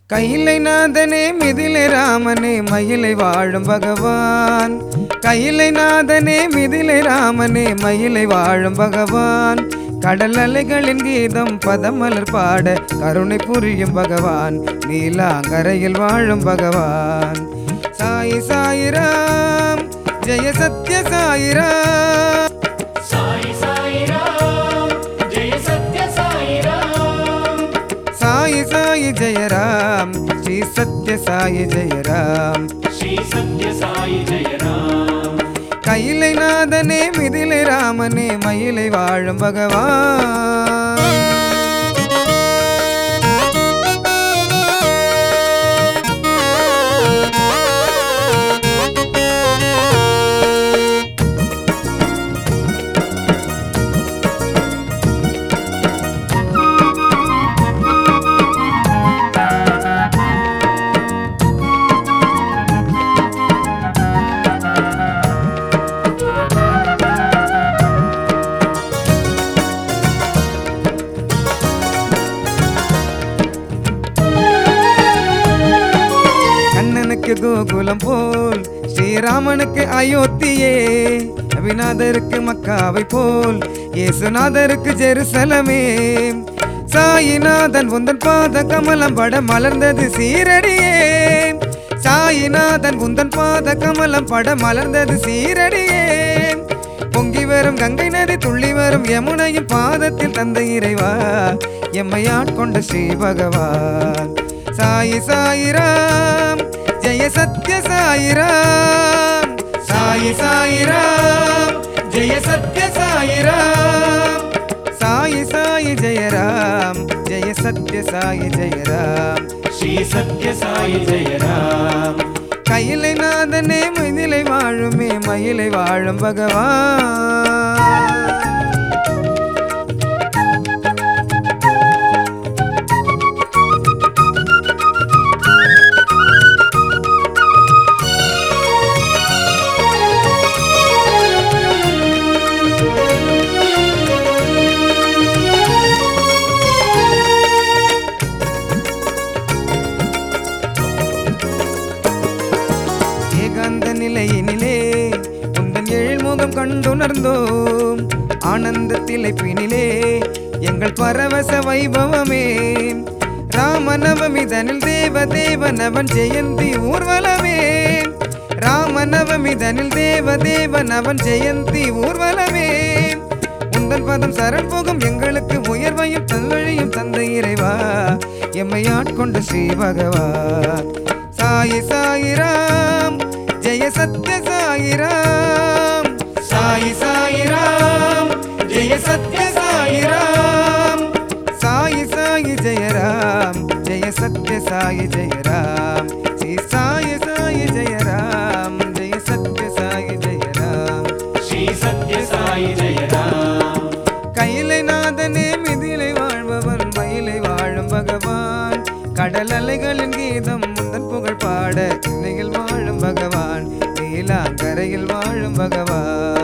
கையிலை நாதனே மிதிலை ராமனே மயிலை வாழும் பகவான் கையிலை நாதனே மிதிலை ராமனே மயிலை வாழும் பகவான் கடல் அலைகளின் கீதம் பதமலர் பாட கருணை புரியும் பகவான் நீலாங்கரையில் வாழும் பகவான் சாயி சாயிராம் ஜெய சத்ய சாயிராம் சாய் சாய் ராம் ஜெய சத்ய சாய் ராம் சாயி சாயி ஜெய ராம் ஸ்ரீ சத்ய சாயி ஜெய ராம் ஸ்ரீ சத்ய சாய் ஜெய ராம் கையிலை நாதனே மிதிலை ராமனே மயிலை வாழும் பகவான் கண்ணனுக்கு கோகுலம் போல் ஸ்ரீராமனுக்கு அயோத்தியே அபிநாதருக்கு மக்காவை போல் இயேசுநாதருக்கு ஜெருசலமே சாயிநாதன் உந்தன் பாத கமலம் பட மலர்ந்தது சீரடியே சாயிநாதன் உந்தன் பாத கமலம் பட மலர்ந்தது சீரடியே பொங்கி வரும் கங்கை நதி துள்ளி வரும் யமுனையின் பாதத்தில் தந்த இறைவா எம்மை ஆட்கொண்ட ஸ்ரீ பகவான் சாயி சாயிராம் ஜெய சத்ய சாயிராம் சாயி சாயிராம் ஜெய சத்ய சாயிராம் சாயி சாயி ஜெய ராம் ஜெய சத்ய சாயி ஜெய ராம் ஸ்ரீ சத்ய சாய் ஜெய ராம் கையிலை நாதனே மயிலை வாழுமே மயிலை வாழும் பகவான் ஏகாந்த நிலையினிலே உந்தன் எழில்முகம் கண்டுணர்ந்தோம் ஆனந்த திளைப்பினிலே எங்கள் பரவச வைபவமே ராமநவமி தனில் தேவ தேவனவன் ஜெயந்தி ஊர்வலமே ராமநவமி தனில் தேவ தேவனவன் ஜெயந்தி ஊர்வலமே உந்தன் பதம் சரண் போகும் எங்களுக்கு உயர்வையும் தல்வழியும் தந்த இறைவா எம்மை ஆட்கொண்ட ஸ்ரீ பகவான் சாயி சாயிராம் ஜெய சத்ய சாயிராம் சாயி சாயிராம் ஜெய சத்ய சாயிராம் சாயி சாயி ஜெய ராம் ஜெய சத்ய சாயி ஜெய ராம் ஸ்ரீ சாயி சாயி ஜெய ராம் ஜெய சத்ய சாயி ஜெய ராம் ஸ்ரீ சத்ய சாய் ஜெய ராம் கையிலை நாதனே மிதிலை வாழ்பவன் மயிலை வாழும் பகவான் கடல் அலைகளின் கீதம் முந்தன் புகழ் பாட இன்னையில் வாழும் பகவான் நீலாங்கரையில் வாழும் பகவான்